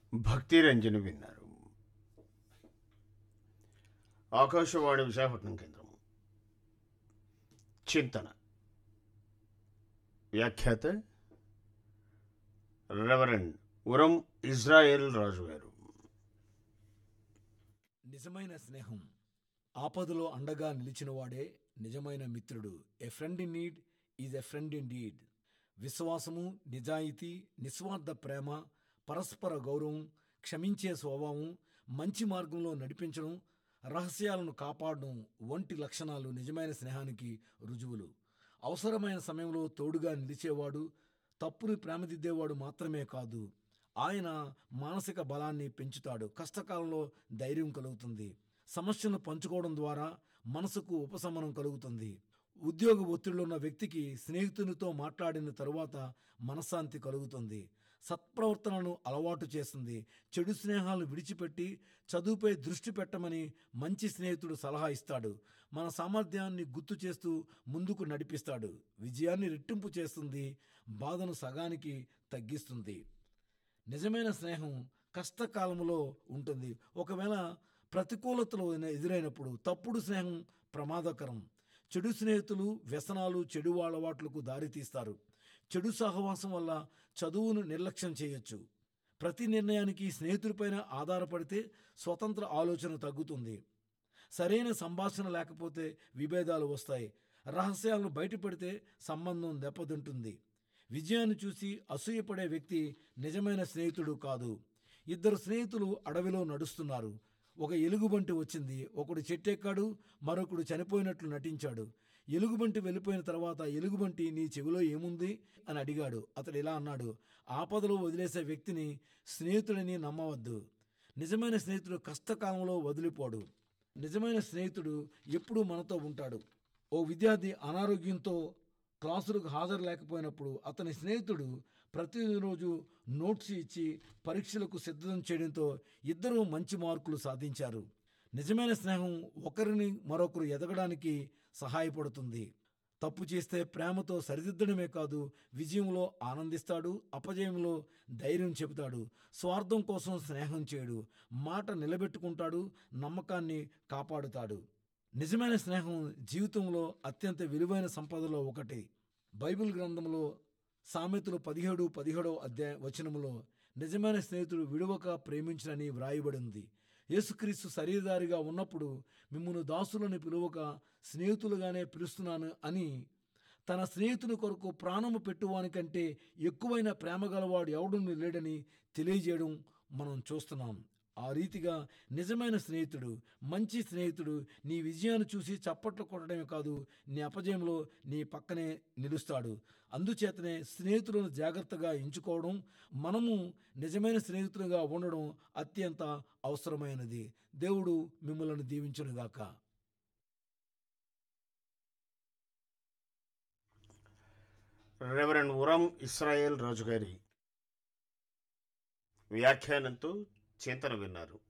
భక్తి రంజని విన్నారు ఆకాశవాణి విశాఖపట్నం కేంద్రం చింతన వ్యాఖ్యాత రెవరెండ్ ఉరం ఇజ్రాయెల్ రాజు గారు నిజమైన స్నేహం ఆపదలో అండగా నిలిచినవాడే నిజమైన మిత్రుడు a friend in need is a friend in deed విశ్వాసము నిజాయితీ నిస్వార్థ ప్రేమ పరస్పర గౌరవం క్షమించే స్వభావం మంచి మార్గంలో నడిపించడం రహస్యాలను కాపాడడం వంటి లక్షణాలు నిజమైన స్నేహానికి రుజువులు అవసరమైన సమయంలో తోడుగా నిలిచేవాడు తప్పుని ప్రేమదిద్దేవాడు మాత్రమే కాదు ఆయన మానసిక బలాన్ని పెంచుతాడు కష్టకాలంలో ధైర్యం కలుగుతుంది సమస్యను పంచుకోవడం ద్వారా మనసుకు ఉపశమనం కలుగుతుంది ఉద్యోగ ఒత్తిడిలో ఉన్న వ్యక్తికి స్నేహితునితో మాట్లాడిన తరువాత మనశ్శాంతి కలుగుతుంది సత్ప్రవర్తనను అలవాటు చేస్తుంది చెడు స్నేహాలను విడిచిపెట్టి చదువుపై దృష్టి పెట్టమని మంచి స్నేహితుడు సలహా ఇస్తాడు మన సామర్థ్యాన్ని గుర్తు చేస్తూ ముందుకు నడిపిస్తాడు విజయాన్ని రెట్టింపు చేస్తుంది బాధను సగానికి తగ్గిస్తుంది నిజమైన స్నేహం కష్టకాలంలో ఉంటుంది ఒకవేళ ప్రతికూలతలు ఎదురైనప్పుడు తప్పుడు స్నేహం ప్రమాదకరం చెడు స్నేహితులు వ్యసనాలు చెడు అలవాట్లకు దారితీస్తారు చెడు సహవాసం వల్ల చదువును నిర్లక్ష్యం చేయొచ్చు ప్రతి నిర్ణయానికి స్నేహితుడిపైన ఆధారపడితే స్వతంత్ర ఆలోచన తగ్గుతుంది సరైన సంభాషణ లేకపోతే విభేదాలు వస్తాయి రహస్యాలను బయటపెడితే సంబంధం దెబ్బతింటుంది విజయాన్ని చూసి అసూయపడే వ్యక్తి నిజమైన స్నేహితుడు కాదు ఇద్దరు స్నేహితులు అడవిలో నడుస్తున్నారు ఒక ఎలుగుబంటి వచ్చింది ఒకడు చెట్టెక్కాడు మరొకడు చనిపోయినట్లు నటించాడు ఎలుగుబంటి వెళ్ళిపోయిన తర్వాత ఎలుగుబంటి నీ చెవిలో ఏముంది అని అడిగాడు అతడు ఇలా అన్నాడు ఆపదలో వదిలేసే వ్యక్తిని స్నేహితుడిని నమ్మవద్దు నిజమైన స్నేహితుడు కష్టకాలంలో వదిలిపోడు నిజమైన స్నేహితుడు ఎప్పుడూ మనతో ఉంటాడు ఓ విద్యార్థి అనారోగ్యంతో క్లాసులకు హాజరు లేకపోయినప్పుడు అతని స్నేహితుడు ప్రతిరోజు నోట్స్ ఇచ్చి పరీక్షలకు సిద్ధం చేయడంతో ఇద్దరూ మంచి మార్కులు సాధించారు నిజమైన స్నేహం ఒకరిని మరొకరు ఎదగడానికి సహాయపడుతుంది తప్పు చేస్తే ప్రేమతో సరిదిద్దడమే కాదు విజయంలో ఆనందిస్తాడు అపజయంలో ధైర్యం చెబుతాడు స్వార్థం కోసం స్నేహం చేయడు మాట నిలబెట్టుకుంటాడు నమ్మకాన్ని కాపాడుతాడు నిజమైన స్నేహం జీవితంలో అత్యంత విలువైన సంపదలో ఒకటి బైబిల్ గ్రంథంలో సామెతలు పదిహేడు పదిహేడవ అధ్యాయ వచనములో నిజమైన స్నేహితుడు విడువక ప్రేమించనని వ్రాయబడింది యేసుక్రీస్తు శరీరధారిగా ఉన్నప్పుడు మిమ్మల్ని దాసులని పిలువక స్నేహితులుగానే పిలుస్తున్నాను అని తన స్నేహితుని కొరకు ప్రాణము పెట్టువానికంటే ఎక్కువైన ప్రేమ గలవాడు ఎవడు లేడని తెలియజేయడం మనం చూస్తున్నాం ఆ రీతిగా నిజమైన స్నేహితుడు మంచి స్నేహితుడు నీ విజయాన్ని చూసి చప్పట్లు కొట్టడమే కాదు నీ అపజయంలో నీ పక్కనే నిలుస్తాడు అందుచేతనే స్నేహితులను జాగ్రత్తగా ఎంచుకోవడం మనము నిజమైన స్నేహితులుగా ఉండడం అత్యంత అవసరమైనది దేవుడు మిమ్మల్ని దీవించునుగాక రెవరెండ్ ఉరం ఇస్రాయేల్ రాజు గారి వ్యాఖ్యానంతో చింతన విన్నారు